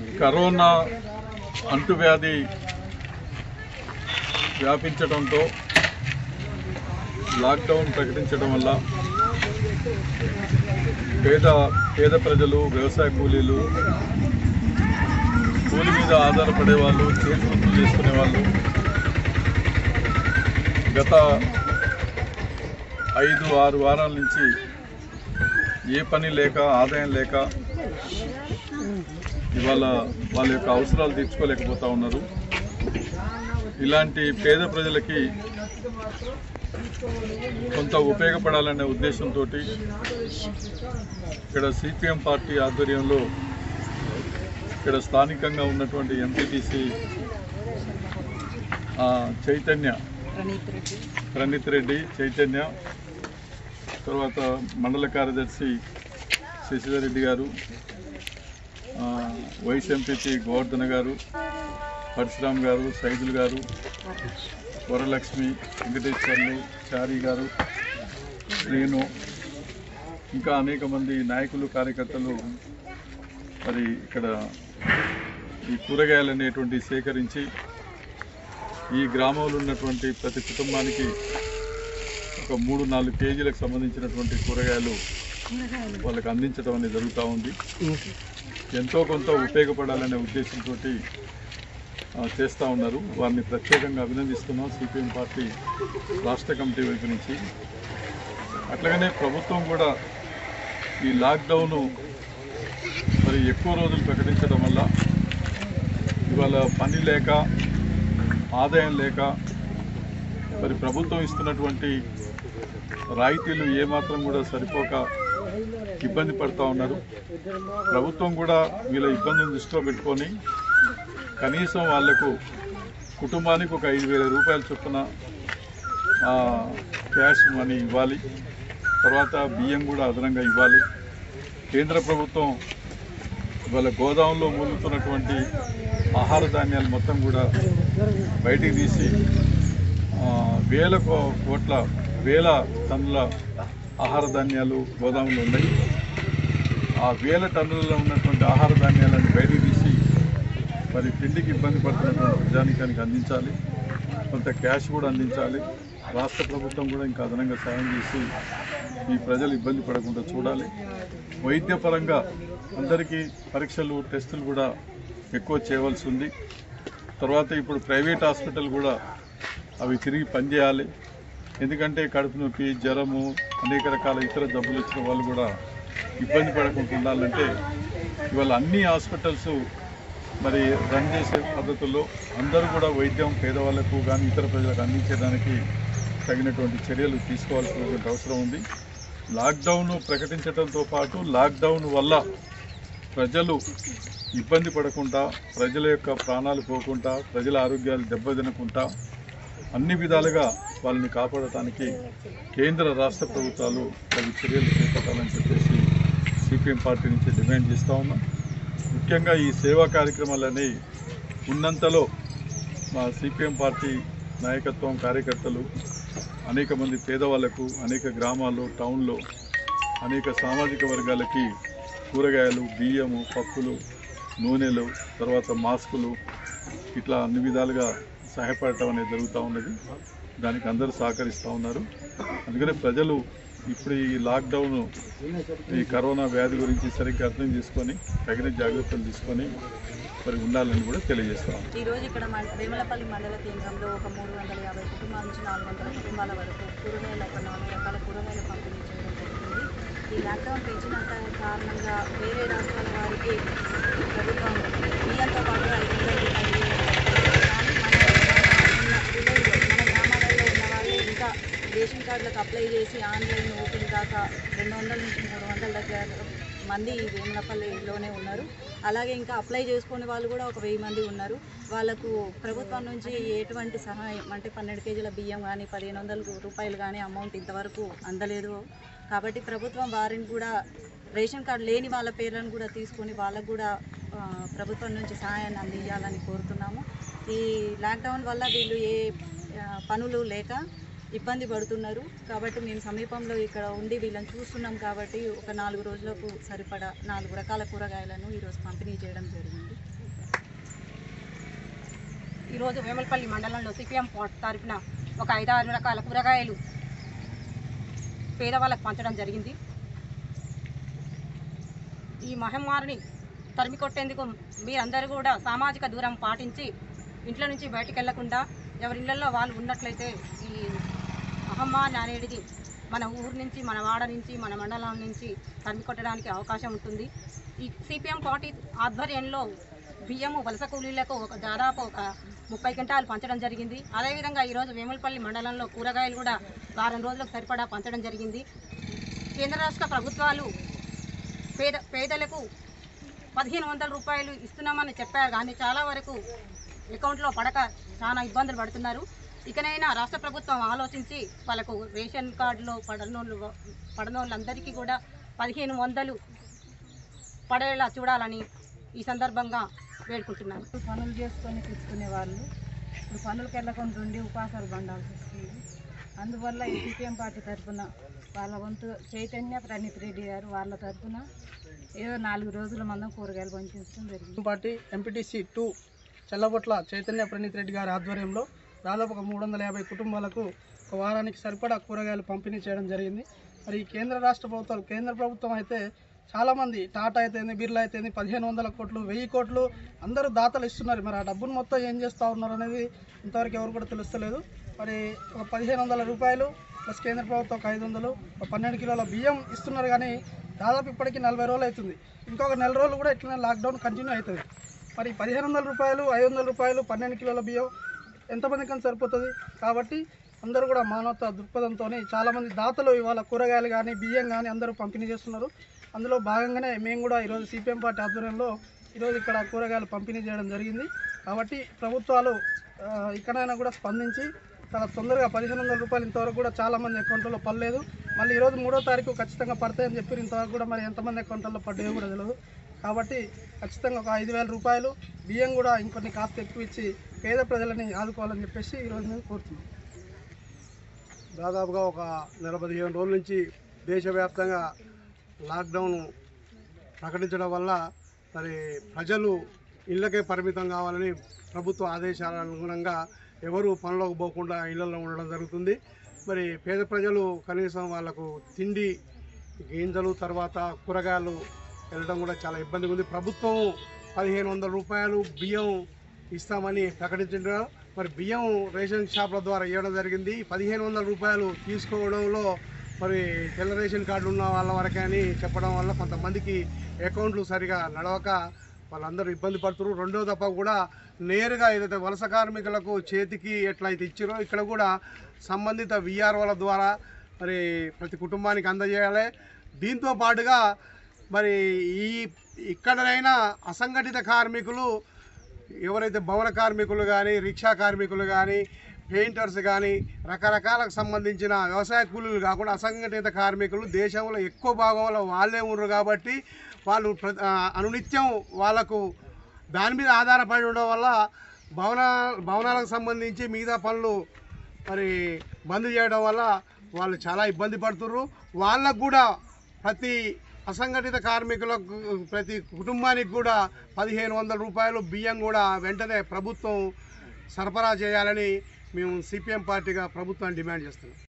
Corona అంటువ్యాధి వ్యాపించడంతో lockdown ప్రకటించడం వల్ల పేద పేద ప్రజలు వ్యవసాయ కూలీలు కూలి మీద ఆధారపడే వాళ్ళు చేతి వృత్తులు చేసుకునే వాళ్ళు గత ఐదు ఆరు వారాల నుంచి ఏ పని లేక ఆదాయం లేక ఇవాళ వాళ్ళ యొక్క అవసరాలు తీర్చుకోలేకపోతా ఉన్నారు ఇలాంటి పేద ప్రజలకి కొంత ఉపయోగపడాలనే ఉద్దేశంతో ఇక్కడ సిపిఎం పార్టీ ఆధ్వర్యంలో ఇక్కడ స్థానికంగా ఉన్నటువంటి ఎంపీటీసీ చైతన్య ప్రణీత్ రెడ్డి చైతన్య తర్వాత మండల కార్యదర్శి శశిధర్ రెడ్డి గారు ఆ, వైస్ ఎంపీపీ గోవర్ధన గారు పరశురామ్ గారు సైదులు గారు వరలక్ష్మి వెంకటేశ్వర్లు చారి గారు శ్రీను ఇంకా అనేక మంది నాయకులు కార్యకర్తలు మరి ఇక్కడ ఈ కూరగాయలు అనేటువంటి సేకరించి ఈ గ్రామంలో ఉన్నటువంటి ప్రతి కుటుంబానికి ఒక మూడు నాలుగు కేజీలకు సంబంధించినటువంటి కూరగాయలు వాళ్ళకి అందించడం అనేది జరుగుతూ ఉంది ఎంతో కొంత ఉపయోగపడాలనే ఉద్దేశంతో చేస్తూ ఉన్నారు వారిని ప్రత్యేకంగా అభినందిస్తున్నాం సిపిఎం పార్టీ రాష్ట్ర కమిటీ వైపు నుంచి అట్లాగనే ప్రభుత్వం కూడా ఈ లాక్డౌన్ మరి ఎక్కువ రోజులు ప్రకటించడం వల్ల ఇవాళ పని లేక ఆదాయం లేక మరి ప్రభుత్వం ఇస్తున్నటువంటి రాయితీలు ఏమాత్రం కూడా సరిపోక ఇబ్బంది పడుతూ ఉన్నారు ప్రభుత్వం కూడా వీళ్ళ ఇబ్బందులను దృష్టిలో పెట్టుకొని కనీసం వాళ్లకు కుటుంబానికి ఒక ఐదు వేల రూపాయల చొప్పున ఆ, క్యాష్ మనీ ఇవ్వాలి తర్వాత బియ్యం కూడా అదనంగా ఇవ్వాలి కేంద్ర ప్రభుత్వం ఇవాళ గోదాములో మూలుగుతున్నటువంటి ఆహార ధాన్యాలు మొత్తం కూడా బయటికి తీసి ఆ, వేల కో- కోట్ల వేల టన్నుల ఆహార ధాన్యాలు గోదాములో ఉన్నాయి ఆ వేల టన్నులలో ఉన్నటువంటి ఆహార ధాన్యాలను బయటికి తీసి మరి తిండికి ఇబ్బంది పడుతున్నటువంటి ప్రజానికానికి అందించాలి కొంత క్యాష్ కూడా అందించాలి రాష్ట్ర ప్రభుత్వం కూడా ఇంకా అదనంగా సాయం చేసి ఈ ప్రజలు ఇబ్బంది పడకుండా చూడాలి వైద్యపరంగా అందరికీ పరీక్షలు టెస్టులు కూడా ఎక్కువ చేయవలసి ఉంది తర్వాత ఇప్పుడు ప్రైవేట్ హాస్పిటల్ కూడా అవి తిరిగి పనిచేయాలి ఎందుకంటే కడుపు నొప్పి జ్వరము అనేక రకాల ఇతర జబ్బులు వచ్చిన వాళ్ళు కూడా ఇబ్బంది పడకుండా ఉండాలంటే ఇవాళ అన్ని హాస్పిటల్స్ మరి రన్ చేసే పద్ధతుల్లో అందరూ కూడా వైద్యం పేదవాళ్లకు కానీ ఇతర ప్రజలకు అందించడానికి తగినటువంటి చర్యలు తీసుకోవాల్సినటువంటి అవసరం ఉంది లాక్డౌన్ ప్రకటించడంతో పాటు లాక్డౌన్ వల్ల ప్రజలు ఇబ్బంది పడకుండా ప్రజల యొక్క ప్రాణాలు పోకుండా ప్రజల ఆరోగ్యాలు దెబ్బతినకుండా అన్ని విధాలుగా వాళ్ళని కాపాడటానికి కేంద్ర రాష్ట్ర ప్రభుత్వాలు తగు చర్యలు చేపట్టాలని చెప్పేసి సిపిఎం పార్టీ నుంచి డిమాండ్ చేస్తూ ఉన్నాం ముఖ్యంగా ఈ సేవా కార్యక్రమాలని ఉన్నంతలో మా సిపిఎం పార్టీ నాయకత్వం కార్యకర్తలు అనేక మంది పేదవాళ్లకు అనేక గ్రామాల్లో టౌన్లో అనేక సామాజిక వర్గాలకి కూరగాయలు బియ్యము పప్పులు నూనెలు తర్వాత మాస్కులు ఇట్లా అన్ని విధాలుగా సహాయపడటం అనేది జరుగుతూ ఉన్నది దానికి అందరూ సహకరిస్తూ ఉన్నారు అందుకనే ప్రజలు ఇప్పుడు ఈ లాక్డౌన్ ఈ కరోనా వ్యాధి గురించి సరిగ్గా అర్థం చేసుకొని తగిన జాగ్రత్తలు తీసుకొని మరి ఉండాలని కూడా తెలియజేస్తాం ఈ రోజు ఇక్కడ మన వేమలపల్లి మండల కేంద్రంలో ఒక మూడు వందల యాభై కుటుంబాల నుంచి నాలుగు వందల కుటుంబాల వరకు కూరగాయలు ఒక నాలుగు రకాల కూరగాయలు పంపిణీ చేయడం జరిగింది ఈ లాక్డౌన్ పెంచినంత కారణంగా వేరే రాష్ట్రాల వారికి ప్రభుత్వం బియ్యంతో పాటు ఐదు వందల రూపాయలు ఇవ్వడం జరిగింది. కానీ మన మన ఉన్న విలేజ్లో, మన గ్రామాలలో ఉన్న వాళ్ళు ఇంకా రేషన్ కార్డులకు అప్లై చేసి ఆన్లైన్ ఓపెన్ కాక రెండు వందల నుంచి మూడు వందల దగ్గర మంది వేమలపల్లిలోనే ఉన్నారు అలాగే ఇంకా అప్లై చేసుకునే వాళ్ళు కూడా ఒక వెయ్యి మంది ఉన్నారు వాళ్ళకు ప్రభుత్వం నుంచి ఎటువంటి సహాయం అంటే పన్నెండు కేజీల బియ్యం కానీ పదిహేను వందల రూపాయలు కానీ అమౌంట్ ఇంతవరకు అందలేదు కాబట్టి ప్రభుత్వం వారిని కూడా రేషన్ కార్డు లేని వాళ్ళ పేర్లను కూడా తీసుకొని వాళ్ళకు కూడా ఆ, ప్రభుత్వం నుంచి సహాయాన్ని అందించాలని కోరుతున్నాము ఈ లాక్డౌన్ వల్ల వీళ్ళు ఏ ఆ, పనులు లేక ఇబ్బంది పడుతున్నారు కాబట్టి మేము సమీపంలో ఇక్కడ ఉండి వీళ్ళని చూస్తున్నాం కాబట్టి ఒక నాలుగు రోజులకు సరిపడా నాలుగు రకాల కూరగాయలను ఈరోజు పంపిణీ చేయడం జరిగింది ఈరోజు వేమలపల్లి మండలంలో సిపిఎం తరఫున ఒక ఐదారు రకాల కూరగాయలు పేదవాళ్ళకు పంచడం జరిగింది ఈ మహమ్మారిని తరిమి కొట్టేందుకు మీరందరూ కూడా సామాజిక దూరం పాటించి ఇంట్లో నుంచి బయటికి వెళ్లకుండా ఎవరి ఇళ్లలో వాళ్ళు ఉన్నట్లయితే ఈ మహమ్మారి అనేది మన ఊరు నుంచి మన వాడ నుంచి మన మండలం నుంచి తరిమి కొట్టడానికి అవకాశం ఉంటుంది ఈ సిపిఎం పార్టీ ఆధ్వర్యంలో బియ్యము వలస కూలీలకు ఒక దాదాపు ఒక ముప్పై క్వింటాలు పంచడం జరిగింది అదేవిధంగా ఈరోజు వేములపల్లి మండలంలో కూరగాయలు కూడా వారం రోజులకు సరిపడా పంచడం జరిగింది కేంద్ర రాష్ట్ర ప్రభుత్వాలు పేద పేదలకు పదిహేను వందల రూపాయలు ఇస్తున్నామని చెప్పారు కానీ చాలా వరకు అకౌంట్లో పడక చాలా ఇబ్బందులు పడుతున్నారు ఇకనైనా రాష్ట్ర ప్రభుత్వం ఆలోచించి వాళ్ళకు రేషన్ కార్డులో పడనోళ్ళు పడనోళ్ళందరికీ కూడా పదిహేను వందలు పడేలా చూడాలని ఈ సందర్భంగా వేడుకుంటున్నాను పనులు చేసుకొని తెచ్చుకునే వాళ్ళు ఇప్పుడు పనులకు వెళ్ళకుండా ఉండి ఉపాసాలు బండాల్సి వస్తుంది అందువల్ల ఈ సిపిఎం పార్టీ తరఫున వాళ్ళ వంతు చైతన్య ప్రణీత్ రెడ్డి గారు వాళ్ళ తరఫున ఏదో నాలుగు రోజుల మందం కూరగాయలు పంపించడం జరిగింది party MPTC two Challabotla Chaitanya Praneeth Reddy గారి ఆధ్వర్యంలో దాదాపు ఒక మూడు వందల యాభై కుటుంబాలకు ఒక వారానికి సరిపడా కూరగాయలు పంపిణీ చేయడం జరిగింది మరి ఈ కేంద్ర రాష్ట్ర ప్రభుత్వాలు కేంద్ర ప్రభుత్వం అయితే చాలామంది టాటా అయితేంది బిర్లా అయితేంది పదిహేను వందల కోట్లు వెయ్యి కోట్లు అందరూ దాతలు ఇస్తున్నారు మరి ఆ డబ్బును మొత్తం ఏం చేస్తూ ఉన్నారు అనేది ఇంతవరకు ఎవరు కూడా తెలుస్తలేదు మరి ఒక పదిహేను వందల రూపాయలు ప్లస్ కేంద్ర ప్రభుత్వం ఒక ఐదు వందలు ఒక పన్నెండు కిలోల బియ్యం ఇస్తున్నారు కానీ దాదాపు ఇప్పటికి నలభై రోజులు అవుతుంది ఇంకొక నెల రోజులు కూడా ఇట్లనే లాక్డౌన్ కంటిన్యూ అవుతుంది మరి పదిహేను వందల రూపాయలు ఐదు వందల రూపాయలు పన్నెండు కిలోల బియ్యం ఎంతమందికి సరిపోతుంది కాబట్టి అందరూ కూడా మానవత దృక్పథంతో చాలామంది దాతలు ఇవాళ కూరగాయలు కానీ బియ్యం కానీ అందరూ పంపిణీ చేస్తున్నారు అందులో భాగంగానే మేము కూడా ఈరోజు సిపిఎం పార్టీ ఆధ్వర్యంలో ఈరోజు ఇక్కడ కూరగాయలు పంపిణీ చేయడం జరిగింది కాబట్టి ప్రభుత్వాలు ఆ, ఇక్కడైనా కూడా స్పందించి చాలా తొందరగా పదిహేను వందల రూపాయలు ఇంతవరకు కూడా చాలామంది అకౌంట్లో పడలేదు మళ్ళీ ఈరోజు మూడో తారీఖు ఖచ్చితంగా పడతాయని చెప్పి ఇంతవరకు కూడా మరి ఎంతమంది అకౌంట్లో పడ్డాయో కూడా తెలియదు కాబట్టి ఖచ్చితంగా ఒక ఐదు వేల రూపాయలు బియ్యం కూడా ఇంకొన్ని కాస్త ఎక్కువ ఇచ్చి పేద ప్రజలని ఆదుకోవాలని చెప్పేసి ఈరోజు మేము కోరుతున్నాం దాదాపుగా ఒక నెల పదిహేను రోజుల నుంచి దేశవ్యాప్తంగా లాక్డౌన్ ప్రకటించడం వల్ల మరి ప్రజలు ఇళ్ళకే పరిమితం కావాలని ప్రభుత్వ ఆదేశాల అనుగుణంగా ఎవరు పనులకు పోకుండా ఇళ్లలో ఉండడం జరుగుతుంది మరి పేద ప్రజలు కనీసం వాళ్ళకు తిండి గింజలు తర్వాత కూరగాయలు వెళ్ళడం కూడా చాలా ఇబ్బందిగా ఉంది ప్రభుత్వం పదిహేను వందల రూపాయలు బియ్యం ఇస్తామని ప్రకటించారు మరి బియ్యం రేషన్ షాపుల ద్వారా ఇవ్వడం జరిగింది పదిహేను వందల రూపాయలు తీసుకోవడంలో మరి తెల్ల రేషన్ కార్డు ఉన్న వాళ్ళ వరకే అని చెప్పడం వల్ల కొంతమందికి అకౌంట్లు సరిగా నడవక వాళ్ళందరూ ఇబ్బంది పడుతున్నారు రెండో తప్ప కూడా నేరుగా ఏదైతే వలస కార్మికులకు చేతికి ఎట్లయితే ఇచ్చారో ఇక్కడ కూడా సంబంధిత విఆర్ఓల ద్వారా మరి ప్రతి కుటుంబానికి అందజేయాలి దీంతో పాటుగా మరి ఈ ఇక్కడైనా అసంఘటిత కార్మికులు ఎవరైతే భవన కార్మికులు కానీ రిక్షా కార్మికులు కానీ పెయింటర్స్ కానీ రకరకాలకు సంబంధించిన వ్యవసాయ కూలీలు కాకుండా అసంఘటిత కార్మికులు దేశంలో ఎక్కువ భాగంలో వాళ్ళే ఉన్నారు కాబట్టి వాళ్ళు ప్ర- ఆ, అనునిత్యం వాళ్ళకు దాని మీద ఆధారపడి ఉండడం వల్ల భవన భవనాలకు సంబంధించి మిగతా పనులు మరి బంద్ చేయడం వల్ల వాళ్ళు చాలా ఇబ్బంది పడుతుర్రు వాళ్ళకు కూడా ప్రతి అసంఘటిత కార్మికులకు ప్రతి కుటుంబానికి కూడా పదిహేను వందల రూపాయలు బియ్యం కూడా వెంటనే ప్రభుత్వం సరఫరా చేయాలని మేము సిపిఎం పార్టీగా ప్రభుత్వాన్ని డిమాండ్ చేస్తున్నాం